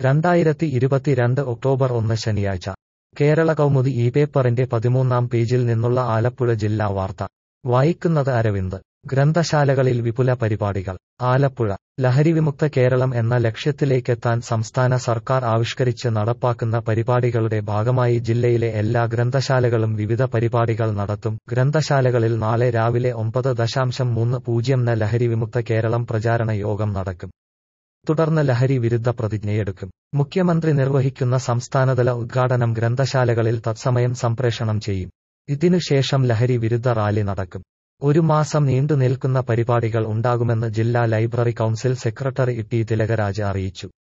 രണ്ടായിരത്തി ഇരുപത്തിരണ്ട് ഒക്ടോബർ ഒന്ന് ശനിയാഴ്ച കേരള കൗമുദി ഈ പേപ്പറിന്റെ പതിമൂന്നാം പേജിൽ നിന്നുള്ള ആലപ്പുഴ ജില്ലാ വാർത്ത വായിക്കുന്നത് അരവിന്ദ് ഗ്രന്ഥശാലകളിൽ വിപുല പരിപാടികൾ ആലപ്പുഴ ലഹരിവിമുക്ത കേരളം എന്ന ലക്ഷ്യത്തിലേക്കെത്താൻ സംസ്ഥാന സർക്കാർ ആവിഷ്കരിച്ച് നടപ്പാക്കുന്ന പരിപാടികളുടെ ഭാഗമായി ജില്ലയിലെ എല്ലാ ഗ്രന്ഥശാലകളും വിവിധ പരിപാടികൾ നടത്തും ഗ്രന്ഥശാലകളിൽ നാളെ രാവിലെ ഒമ്പത് ദശാംശം മൂന്ന് പൂജ്യം ന് ലഹരിവിമുക്ത കേരളം പ്രചാരണ യോഗം നടക്കും തുടർന്ന് ലഹരി വിരുദ്ധ പ്രതിജ്ഞയെടുക്കും മുഖ്യമന്ത്രി നിർവഹിക്കുന്ന സംസ്ഥാനതല ഉദ്ഘാടനം ഗ്രന്ഥശാലകളിൽ തത്സമയം സംപ്രേഷണം ചെയ്യും ഇതിനുശേഷം ലഹരി വിരുദ്ധ റാലി നടക്കും ഒരു മാസം നീണ്ടു നിൽക്കുന്ന പരിപാടികൾ ഉണ്ടാകുമെന്ന് ജില്ലാ library council secretary T Thilakaraj അറിയിച്ചു